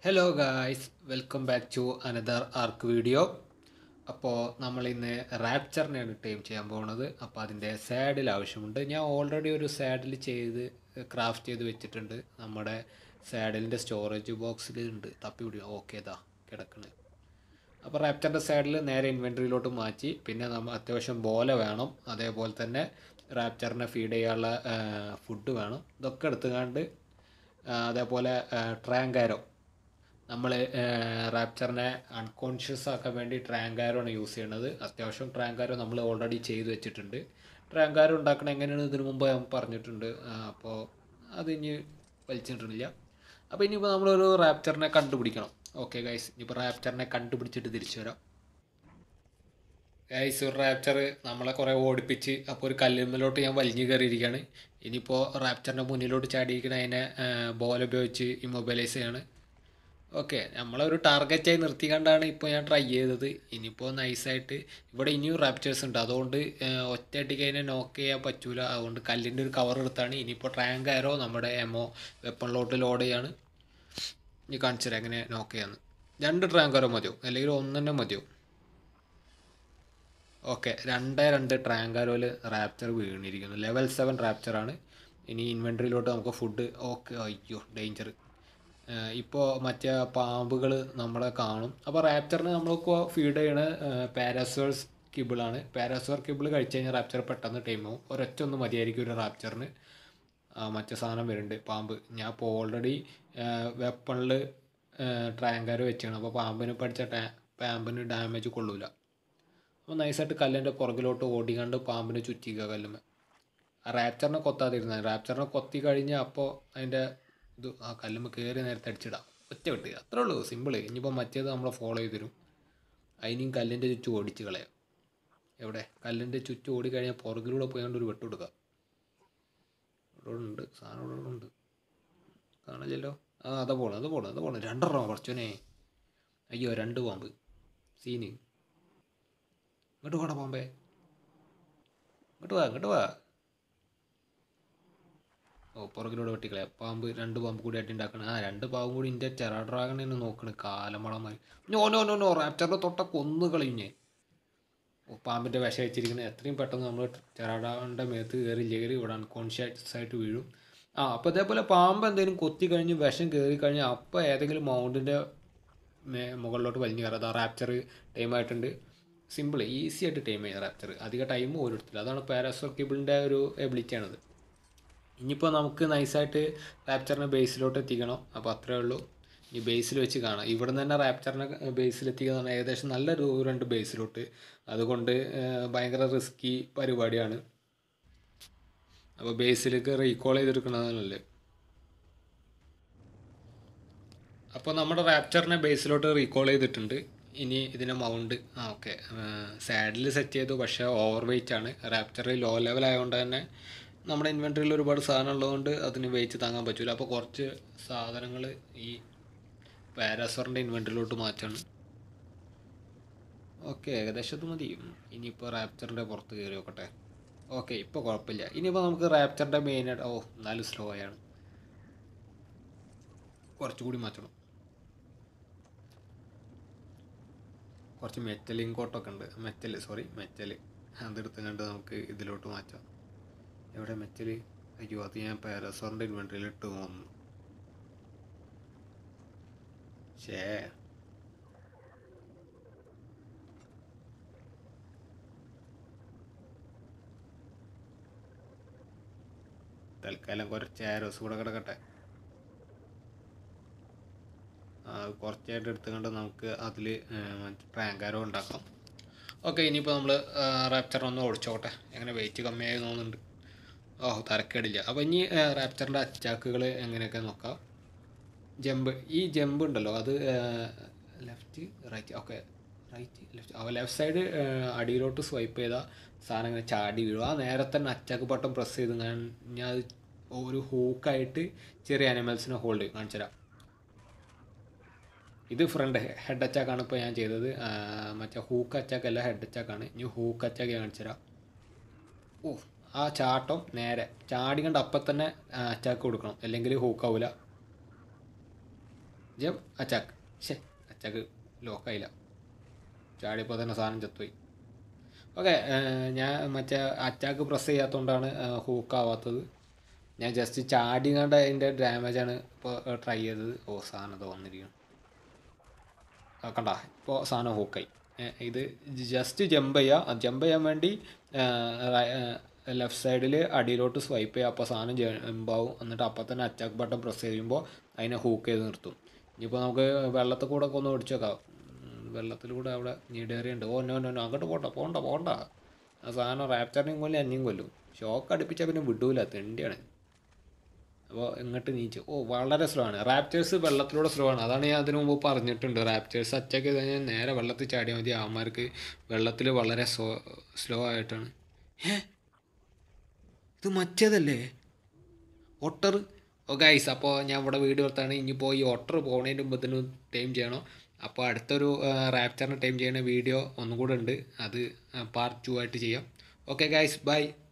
hello guys welcome back to another Ark video അപ്പോൾ നമ്മൾ ഇന്ന് റാപ്ചറിനെയാണ് ടൈം ചെയ്യാൻ പോകുന്നത് അപ്പോൾ അതിൻ്റെ സാഡിൽ ആവശ്യമുണ്ട് ഞാൻ ഓൾറെഡി ഒരു സാഡിൽ ചെയ്ത് ക്രാഫ്റ്റ് ചെയ്ത് വെച്ചിട്ടുണ്ട് നമ്മുടെ സാഡിലിൻ്റെ സ്റ്റോറേജ് ബോക്സിൽ ഉണ്ട് തപ്പി പിടിക്കും ഓക്കെ ഇതാ കിടക്കണേ അപ്പോൾ റാപ്ചറിൻ്റെ സൈഡിൽ നേരെ ഇൻവെൻട്രിയിലോട്ട് മാറ്റി പിന്നെ നമ്മൾ അത്യാവശ്യം ബോല വേണം അതേപോലെ തന്നെ റാപ്ചറിനെ ഫീഡ് ചെയ്യാനുള്ള ഫുഡ് വേണം ഇതൊക്കെ എടുത്തുകൊണ്ട് അതേപോലെ ട്രാങ്കാരോ നമ്മൾ റാപ്ചറിനെ അൺകോൺഷ്യസ് ആക്കാൻ വേണ്ടി ട്രാങ്കാരോ ആണ് യൂസ് ചെയ്യണത് അത്യാവശ്യം ട്രാങ്കാരോ നമ്മൾ ഓൾറെഡി ചെയ്ത് വെച്ചിട്ടുണ്ട് ട്രാങ്കാരോ ഉണ്ടാക്കണം എങ്ങനെയാണ് ഇതിനു മുമ്പ് ഞാൻ പറഞ്ഞിട്ടുണ്ട് അപ്പോൾ അത് ഇനി വലിച്ചിട്ടില്ല അപ്പോൾ ഇനിയിപ്പോൾ നമ്മളൊരു റാപ്ചറിനെ കണ്ടുപിടിക്കണം ഓക്കെ ഗൈസ് ഇനിയിപ്പോൾ റാപ്ചറിനെ കണ്ടുപിടിച്ചിട്ട് തിരിച്ചു വരാം ഗൈസ് ഒരു റാപ്ചർ നമ്മളെ കുറേ ഓടിപ്പിച്ച് അപ്പോൾ ഒരു കല്ലുമ്മലോട്ട് ഞാൻ വലിഞ്ഞു കയറിയിരിക്കുകയാണ് ഇനിയിപ്പോൾ റാപ്ചറിൻ്റെ മുന്നിലോട്ട് ചാടിയിരിക്കണ അതിനെ ബോൾ ഉപയോഗിച്ച് ഇമ്മൊബൈലൈസ് ചെയ്യാണ് ഓക്കെ നമ്മളൊരു ടാർഗറ്റായി നിർത്തി കണ്ടാണ് ഇപ്പോൾ ഞാൻ ട്രൈ ചെയ്തത് ഇനിയിപ്പോൾ നൈസായിട്ട് ഇവിടെ ഇനിയും റാപ്ചേഴ്സ് ഉണ്ട് അതുകൊണ്ട് ഒറ്റയടിക്ക് അതിനെ നോക്ക് ചെയ്യാൻ പറ്റൂല അതുകൊണ്ട് കല്ലിൻ്റെ ഒരു കവർ എടുത്താണ് ഇനിയിപ്പോൾ ട്രാങ്ക് ആരോ നമ്മുടെ എമോ വെപ്പണിലോട്ട് ലോഡ് ചെയ്യാണ് ഇനി കാണിച്ചു തരാം എങ്ങനെ നോക്ക് ചെയ്യാന്ന് രണ്ട് ട്രാങ്കറോ മതിയോ അല്ലെങ്കിൽ ഒന്ന് തന്നെ മതിയോ ഓക്കെ രണ്ടേ രണ്ട് ട്രാങ്കാരോയിൽ റാപ്ചർ വീണിരിക്കുന്നു ലെവൽ സെവൻ റാപ്ചറാണ് ഇനി ഇൻവെൻട്രിയിലോട്ട് നമുക്ക് ഫുഡ് ഓക്കെ അയ്യോ ഡേഞ്ചർ ഇപ്പോൾ മറ്റേ പാമ്പുകൾ നമ്മളെ കാണും അപ്പോൾ റാപ്ചറിന് നമ്മളിപ്പോൾ ഫീഡ് ചെയ്യണ പാരാസോഴ്സ് കിബിളാണ് പാരാസോർ കിബിൾ കഴിച്ച് കഴിഞ്ഞാൽ റാപ്ചർ പെട്ടെന്ന് ടൈം ആവും ഒരൊറ്റ ഒന്ന് മതിയായിരിക്കും ഒരു റാപ്ചറിന് മറ്റേ സാധനം വരുന്നുണ്ട് പാമ്പ് ഞാൻ ഇപ്പോൾ ഓൾറെഡി വെപ്പണിൽ ട്രാങ്കർ വെച്ചാണ് അപ്പോൾ പാമ്പിന് പഠിച്ച ടാ പാമ്പിന് ഡാമേജ് കൊള്ളൂല അപ്പോൾ നൈസായിട്ട് കല്ലിൻ്റെ പുറകിലോട്ട് ഓടിക്കാണ്ട് പാമ്പിനെ ചുറ്റിക്കുക കല്ലുമ്മ ആ റാപ്ചറിനെ കൊത്താതിരുന്നത് റാപ്ചറിനെ കൊത്തി കഴിഞ്ഞാൽ അപ്പോൾ അതിൻ്റെ ഇത് ആ കല്ലുമ്മ കയറി നേരത്തെ അടിച്ചിടാം ഒറ്റ വിട്ട് അത്രേ ഉള്ളൂ സിമ്പിൾ ഇനിയിപ്പോൾ മറ്റേത് നമ്മളെ ഫോളോ ചെയ്ത് തരും അതിനും കല്ലിൻ്റെ ചുറ്റും ഓടിച്ച് കളയാം എവിടെ കല്ലിൻ്റെ ചുറ്റും ഓടിക്കഴിഞ്ഞാൽ പുറകിലൂടെ പോയാണ്ട് ഒരു വെട്ട് കൊടുക്കുക ഇവിടെ ഉണ്ട് സാധനം ഇവിടെ ഉണ്ട് കാണില്ലല്ലോ ആ അതാ പോണം അത് പോണം അത് പോണം രണ്ടെണ്ണം കുറച്ചോനെ അയ്യോ രണ്ട് പാമ്പ് സീന് ഇങ്ങോട്ട് പോടാ പാമ്പേ ഇങ്ങോട്ട് വാ ഇങ്ങോട്ട് വാ ഓ പുറകിലൂടെ വെട്ടിക്കളയാം പാമ്പ് രണ്ട് പാമ്പ് കൂടി ആയിട്ട് ഉണ്ടാക്കണം ആ രണ്ട് പാമ്പ് കൂടി എൻ്റെ ചെറ ഡ്രാഗണിനെ നോക്കണ് കാലമളമായി നോ നോ നോ നോ റാപ്ചറിൻ്റെ തൊട്ട കൊന്നു കളയുഞ്ഞേ ഓ പാമ്പിൻ്റെ വിഷം വെച്ചിരിക്കുന്നത് എത്രയും പെട്ടെന്ന് നമ്മൾ ചെറാടാൻ്റെ മേത്ത് കയറി കയറി ഇവിടെ അൺകോൺഷ്യസ് ആയിട്ട് വീഴും ആ അപ്പോൾ അതേപോലെ പാമ്പ് എന്തെങ്കിലും കൊത്തി കഴിഞ്ഞ് വിഷം കയറി കഴിഞ്ഞാൽ അപ്പോൾ ഏതെങ്കിലും മൗണ്ടിൻ്റെ മേ മുകളിലോട്ട് വലിഞ്ഞു കയറാം അതാ റാപ്ചർ ടൈം ആയിട്ടുണ്ട് സിമ്പിൾ ഈസി ആയിട്ട് ടൈം ചെയ്യാം റാപ്ചർ അധിക ടൈം ഓരോരുത്തർ അതാണ് പാരാസോർ കേബിളിൻ്റെ ഒരു എബിലിറ്റിയാണത് ഇനിയിപ്പോൾ നമുക്ക് നൈസായിട്ട് റാപ്ചറിനെ ബേസിലോട്ട് എത്തിക്കണം അപ്പോൾ അത്രേ ഉള്ളൂ ഈ ബേസിൽ വെച്ച് കാണാം ഇവിടെ നിന്ന് തന്നെ റാപ്ചറിനെ ബേസിൽ എത്തിക്കുക പറഞ്ഞാൽ ഏകദേശം നല്ല ദൂരമുണ്ട് ബേസിലോട്ട് അതുകൊണ്ട് ഭയങ്കര റിസ്കി പരിപാടിയാണ് അപ്പോൾ ബേസിലേക്ക് റീകോൾ ചെയ്തെടുക്കണതല്ലേ അപ്പോൾ നമ്മുടെ റാപ്ചറിനെ ബേസിലോട്ട് റീകോൾ ചെയ്തിട്ടുണ്ട് ഇനി ഇതിനെ മൗണ്ട് ആ ഓക്കെ സാഡിൽ സെറ്റ് ചെയ്തു പക്ഷേ ഓവർ വെയിറ്റ് ആണ് റാപ്ചർ ലോ ലെവൽ ആയതുകൊണ്ട് തന്നെ നമ്മുടെ ഇൻവെൻട്രിയിൽ ഒരുപാട് സാധനം ഉള്ളതുകൊണ്ട് അതിന് വെയിറ്റ് താങ്ങാൻ പറ്റില്ല അപ്പോൾ കുറച്ച് സാധനങ്ങൾ ഈ പാരാസോറിൻ്റെ ഇൻവെൻട്രിയിലോട്ട് മാറ്റണം ഓക്കെ ഏകദേശം അത് മതി ഇനിയിപ്പോൾ റാപ്ചറിൻ്റെ പുറത്ത് കയറി നോക്കട്ടെ ഓക്കെ ഇപ്പോൾ കുഴപ്പമില്ല ഇനിയിപ്പോൾ നമുക്ക് റാപ്ചറിൻ്റെ മെയിൻ ഓ എന്നാലും സ്ലോ ആണ് കുറച്ചുകൂടി മാറ്റണം കുറച്ച് മെറ്റൽ ഇങ്കോട്ടൊക്കെ ഉണ്ട് മെറ്റൽ സോറി മെറ്റൽ അതെടുത്ത് കണ്ട് നമുക്ക് ഇതിലോട്ട് മാറ്റാം എവിടെ മെറ്റൽ അയ്യോ അത് ഞാൻ പാരാസോറിൻ്റെ ഇൻവെൻട്രിയിൽ ഇട്ട് തോന്നുന്നു ഷേ തൽക്കാലം കുറച്ച് ആരോസ് കൂടെ കിടക്കട്ടെ കുറച്ചായിട്ട് എടുത്തുകൊണ്ട് നമുക്ക് അതിൽ മറ്റേ ട്രാങ്കാരോ ഉണ്ടാക്കാം ഓക്കെ ഇനിയിപ്പോൾ നമ്മൾ റാപ്ചർ ഒന്ന് ഓടിച്ചോട്ടെ എങ്ങനെ വെയിറ്റ് കമ്മിയായി തോന്നുന്നുണ്ട് ഓ തരക്കേടില്ല അപ്പോൾ ഇനി റാപ്ചറിൻ്റെ അറ്റാക്കുകൾ എങ്ങനെയൊക്കെ നോക്കാം ജമ്പ് ഈ ജമ്പ് ഉണ്ടല്ലോ അത് left right okay right left ആ ലെഫ്റ്റ് സൈഡ് അടിയിലോട്ട് സ്വൈപ്പ് ചെയ്താൽ സാധനം ഇങ്ങനെ ചാടി വീഴും ആ നേരെ തന്നെ അറ്റാക്ക് ബട്ടൺ പ്രസ് ചെയ്ത് ഞാൻ അത് ഒരു ഹൂക്കായിട്ട് ചെറിയ അനിമൽസിനെ ഹോൾഡ് ചെയ്യും കാണിച്ചു തരാം ഇത് ഫ്രണ്ട് ഹെഡ് അറ്റാക്കാണ് ഇപ്പോൾ ഞാൻ ചെയ്തത് മറ്റേ ഹൂക്ക് അറ്റാക്ക് അല്ല ഹെഡ് അറ്റാക്കാണ് ഇനി ഹൂക്ക് അറ്റാക്ക് കാണിച്ചു തരാം ഓ ആ ചാട്ടം നേരെ ചാടി കണ്ട് അപ്പം തന്നെ അറ്റാക്ക് കൊടുക്കണം അല്ലെങ്കിൽ ഹൂക്കാവില്ല ജം അച്ചാക്ക് ശേ അച്ചാക്ക് ലോക്കായില്ല ചാടിയപ്പോൾ തന്നെ സാധനം ചത്തുപോയി ഓക്കെ ഞാൻ മറ്റേ അറ്റാക്ക് പ്രസ് ചെയ്യാത്തതുകൊണ്ടാണ് ഹൂക്കാവാത്തത് ഞാൻ ജസ്റ്റ് ചാടി കണ്ട അതിൻ്റെ ഡാമേജാണ് ഇപ്പോൾ ട്രൈ ചെയ്തത് ഓ സാധനം ഇത് വന്നിരിക്കുന്നു ആ, കണ്ട ഇപ്പോൾ സാധനം ഹൂക്കായി ഇത് ജസ്റ്റ് ജമ്പ് ചെയ്യുക ജമ്പ് ചെയ്യാൻ വേണ്ടി ലെഫ്റ്റ് സൈഡിൽ അടിയിലോട്ട് സ്വൈപ്പ് ചെയ്യുക അപ്പോൾ സാധനം ജമ്പാവും എന്നിട്ട് അപ്പം തന്നെ അറ്റാക്ക് ബട്ടൺ പ്രസ് ചെയ്യുമ്പോൾ അതിനെ ഹൂക്ക് ചെയ്ത് നിർത്തും ഇനിയിപ്പോൾ നമുക്ക് വെള്ളത്തിൽ കൂടെ ഒക്കെ ഒന്ന് ഓടിച്ചു നോക്കാം ഉം, വെള്ളത്തിലൂടെ അവിടെ ഞീടേറിയുണ്ട് ഓ നോ നോ നോ അങ്ങോട്ട് പോണ്ട പോണ്ട പോണ്ട ആ സാധനം റാപ്ചറിനെയും കൊല്ലും എന്നെയും കൊല്ലും ഷോക്ക് അടുപ്പിച്ചാൽ പിന്നെ വിടൂല തെണ്ടിയാണ് അപ്പോൾ ഇങ്ങോട്ട് നീച്ച് ഓ വളരെ സ്ലോ ആണ് റാപ്റ്റേഴ്സ് വെള്ളത്തിലൂടെ സ്ലോ ആണ് അതാണ് ഞാൻ അതിനു മുമ്പ് പറഞ്ഞിട്ടുണ്ട് റാപ്റ്റേഴ്സ് അറ്റാക്ക് ചെയ്ത് കഴിഞ്ഞാൽ നേരെ വെള്ളത്തിൽ ചാടിയാൽ മതി അവന്മാർക്ക് വെള്ളത്തിൽ വളരെ സ്ലോ സ്ലോ ആയിട്ടാണ് ഏ ഇത് മറ്റേതല്ലേ ഒട്ടർ ഓ ഗൈസ് അപ്പോൾ ഞാൻ ഇവിടെ വീഡിയോ എടുത്താണ് ഇനിയിപ്പോൾ ഈ ഒട്ടർ പോകുന്നതിന് മുമ്പ് തന്നെ ടൈം ചെയ്യണം അപ്പോൾ അടുത്തൊരു റാപ്ചറിന് ടൈം ചെയ്യുന്ന വീഡിയോ ഒന്നും കൂടെ ഉണ്ട് അത് പാർട്ട് ടു ആയിട്ട് ചെയ്യാം ഓക്കെ ഗൈസ് ബൈ